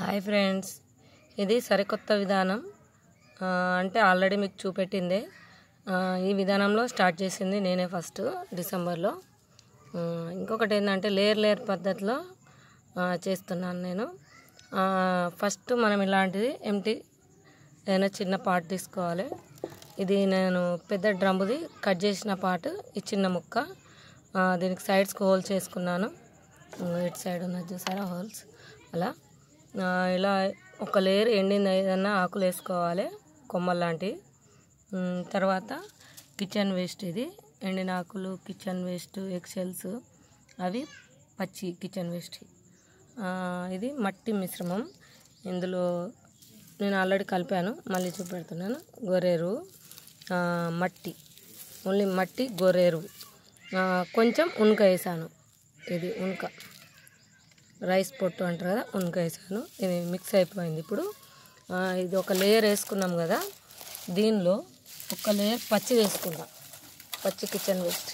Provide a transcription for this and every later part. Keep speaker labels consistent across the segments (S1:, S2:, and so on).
S1: Hi friends ఇది సరికొత్త విధానం ఆ, అంటే ఆల్రెడీ మీకు చూపెట్టిందే ఆ, ఈ విధానంలో స్టార్ట్ చేసింది నేనే ఫస్ట్ డిసెంబర్లో ఆ, ఇంకొకటి ఏంటంటే లేయర్ లేయర్ పద్ధతిలో ఆ, చేస్తున్నాను నేను ఆ, ఫస్ట్ మనం ఇలాంటిది ఎంటీ ఏదైనా చిన్న పార్ట్ తీసుకోవాలి ఇది నేను పెద్ద డ్రమ్ముది కట్ చేసిన పార్ట్ ఈ చిన్న ముక్క ఆ, దీనికి సైడ్స్కి హోల్స్ చేసుకున్నాను ఇంగో ఇటు సైడ్ ఉన్నది చూసారా హోల్స్ అలా ఆ, ఇలా ఒక లేయర్ ఎండింది ఏదన్నా ఆకులు వేసుకోవాలి కొమ్మలు లాంటివి ఉమ్, తర్వాత కిచెన్ వేస్ట్ ఇది ఎండిన ఆకులు కిచెన్ వేస్ట్ ఎక్సెల్స్ అవి పచ్చి కిచెన్ వేస్ట్ ఆ, ఇది మట్టి మిశ్రమం ఇందులో నేను ఆల్రెడీ కలిపాను మళ్ళీ చూపెడుతున్నాను గొర్రెరు ఆ, మట్టి ఓన్లీ మట్టి గొర్రెరు ఆ, కొంచెం ఉనక వేసాను ఇది ఉనక రైస్ పొట్టు అంటారు కదా ఉనక వేసాను ఇది మిక్స్ అయిపోయింది ఇప్పుడు ఆ, ఇది ఒక లేయర్ వేసుకున్నాం కదా దీనిలో ఒక లేయర్ పచ్చి వేసుకుందాం పచ్చి కిచెన్ వేస్ట్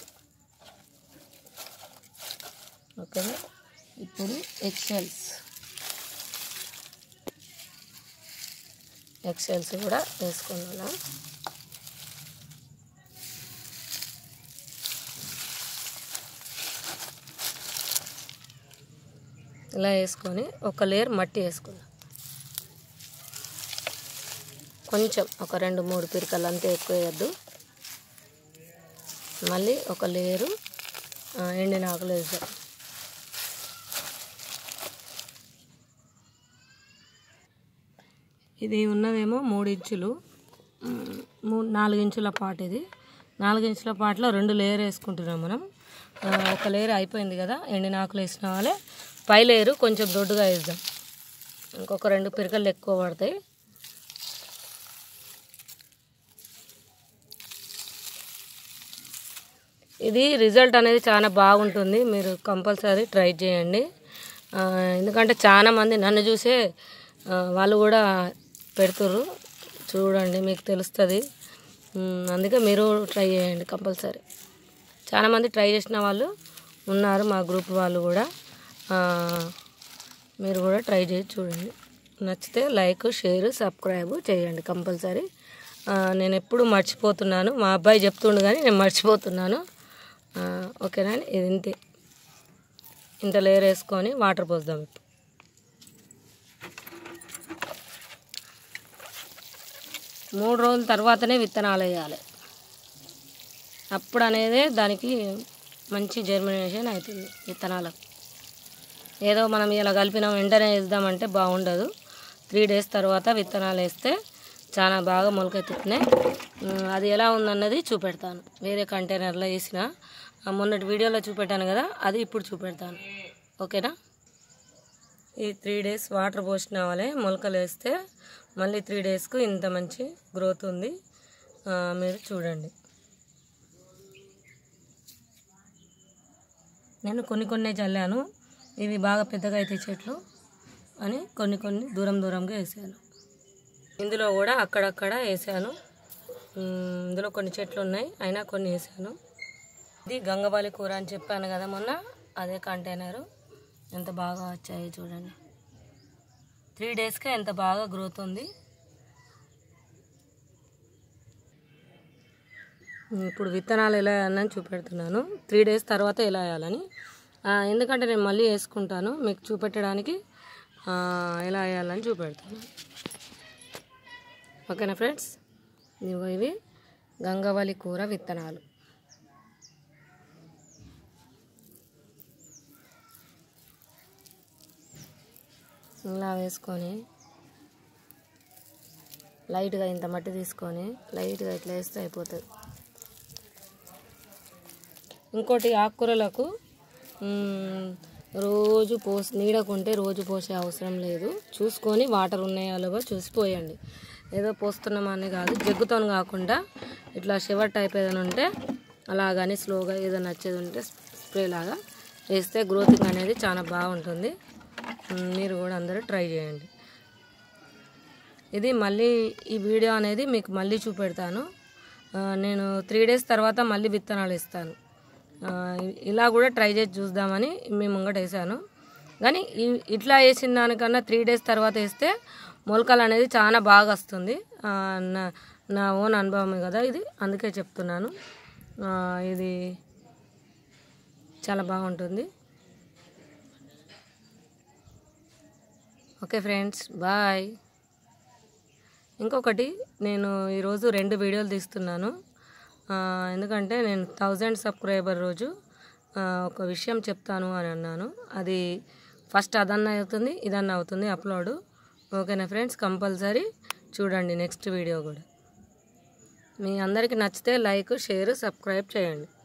S1: ఓకేనా ఇప్పుడు ఎక్సెల్స్ ఎక్సెల్స్ కూడా వేసుకున్నాను ఇలా వేసుకొని ఒక లేయర్ మట్టి వేసుకుందాం కొంచెం ఒక రెండు మూడు పిరికలు అంతే ఎక్కువ వేయద్దు మళ్ళీ ఒక లేయరు ఆ, ఎండిన ఆకులు వేద్దాం ఇది ఉన్నదేమో మూడు ఇంచులు మ్, మూడు నాలుగు ఇంచుల పాటు ఇది నాలుగు ఇంచుల పాటలో రెండు లేయర్ వేసుకుంటున్నాం మనం ఆ, ఒక లేయర్ అయిపోయింది కదా ఎండిన ఆకులు వేసిన వాళ్ళే పై లేయరు కొంచెం దొడ్డుగా వేద్దాం ఇంకొక రెండు పిరకలు ఎక్కువ పడతాయి ఇది రిజల్ట్ అనేది చాలా బాగుంటుంది మీరు కంపల్సరీ ట్రై చేయండి ఆ, ఎందుకంటే చాలా మంది నన్ను చూసే ఆ, వాళ్ళు కూడా పెడుతుర్రు చూడండి మీకు తెలుస్తుంది ఉమ్, అందుకే మీరు ట్రై చేయండి కంపల్సరీ చాలామంది ట్రై చేసిన వాళ్ళు ఉన్నారు మా గ్రూప్ వాళ్ళు కూడా ఆ, మీరు కూడా ట్రై చేసి చూడండి నచ్చితే లైక్ షేర్ సబ్స్క్రైబ్ చేయండి కంపల్సరీ ఆ, నేను ఎప్పుడు మర్చిపోతున్నాను మా అబ్బాయి చెప్తుండు కానీ నేను మర్చిపోతున్నాను ఆ, ఓకేనా అండి? ఇది ఇంతే ఇంత లేయర్ వేసుకొని వాటర్ పోద్దాం ఇప్పుడు మూడు రోజుల తర్వాతనే విత్తనాలు వేయాలి అప్పుడు అనేది దానికి మంచి జర్మినేషన్ అవుతుంది విత్తనాలకు ఏదో మనం ఇలా కలిపినాం వెంటనే వేద్దామంటే బాగుండదు త్రీ డేస్ తర్వాత విత్తనాలు వేస్తే చాలా బాగా మొలకెత్తుతున్నాయి ఉమ్, అది ఎలా ఉందన్నది చూపెడతాను వేరే కంటైనర్లో వేసిన ఆ మొన్నటి వీడియోలో చూపెట్టాను కదా అది ఇప్పుడు చూపెడతాను ఓకేనా ఈ త్రీ డేస్ వాటర్ పోసిన వాళ్ళే మొలకలు వేస్తే మళ్ళీ త్రీ డేస్కు ఇంత మంచి గ్రోత్ ఉంది ఆ, మీరు చూడండి నేను కొన్ని కొన్ని చల్లాను ఇవి బాగా పెద్దగా అయితే చెట్లు అని కొన్ని కొన్ని దూరం దూరంగా వేసాను ఇందులో కూడా అక్కడక్కడ వేసాను ఉమ్, ఇందులో కొన్ని చెట్లు ఉన్నాయి అయినా కొన్ని వేసాను ఇది గంగబాలి కూర అని చెప్పాను కదా మొన్న అదే కంటైనరు ఎంత బాగా వచ్చాయి చూడండి త్రీ డేస్కే ఎంత బాగా గ్రోత్ ఉంది ఇప్పుడు విత్తనాలు ఎలా వేయాలని చూపెడుతున్నాను త్రీ డేస్ తర్వాత ఎలా వేయాలని ఆ, ఎందుకంటే నేను మళ్ళీ వేసుకుంటాను మీకు చూపెట్టడానికి ఆ, ఎలా వేయాలని చూపెడతాను ఓకేనా ఫ్రెండ్స్ ఇదిగో ఇవి గంగవల్లి కూర విత్తనాలు ఇలా వేసుకొని లైట్గా ఇంత మట్టి తీసుకొని లైట్గా ఇట్లా వేస్తే అయిపోతుంది ఇంకోటి ఆకుకూరలకు మ్, రోజు పోసి నీడకుంటే రోజు పోసే అవసరం లేదు చూసుకొని వాటర్ ఉన్నాయో లేవో చూసి పోయండి ఏదో పోస్తున్నామని కాదు జగ్గుతో కాకుండా ఇట్లా షివర్ టైప్ ఏదైనా ఉంటే అలాగని స్లోగా ఏదైనా వచ్చేది ఉంటే స్ప్రే లాగా వేస్తే గ్రోతింగ్ అనేది చాలా బాగుంటుంది మ్, మీరు కూడా అందరూ ట్రై చేయండి ఇది మళ్ళీ ఈ వీడియో అనేది మీకు మళ్ళీ చూపెడతాను ఆ, నేను త్రీ డేస్ తర్వాత మళ్ళీ విత్తనాలు ఇస్తాను ఆ, ఇలా కూడా ట్రై చేసి చూద్దామని మేము ముంగట వేసాను కానీ ఈ- ఇట్లా వేసిన దానికన్నా త్రీ డేస్ తర్వాత వేస్తే మొలకలు అనేది చాలా బాగా వస్తుంది ఆ, నా నా ఓన్ అనుభవమే కదా ఇది అందుకే చెప్తున్నాను ఆ, ఇది చాలా బాగుంటుంది ఓకే ఫ్రెండ్స్ బాయ్ ఇంకొకటి నేను ఈరోజు రెండు వీడియోలు తీస్తున్నాను ఆ, ఎందుకంటే నేను థౌజండ్ సబ్స్క్రైబర్ రోజు ఆ, ఒక విషయం చెప్తాను అని అన్నాను అది ఫస్ట్ అదన్న అవుతుంది ఇదన్న అవుతుంది అప్లోడ్ ఓకేనా ఫ్రెండ్స్ కంపల్సరీ చూడండి నెక్స్ట్ వీడియో కూడా మీ అందరికీ నచ్చితే లైక్ షేర్ సబ్స్క్రైబ్ చేయండి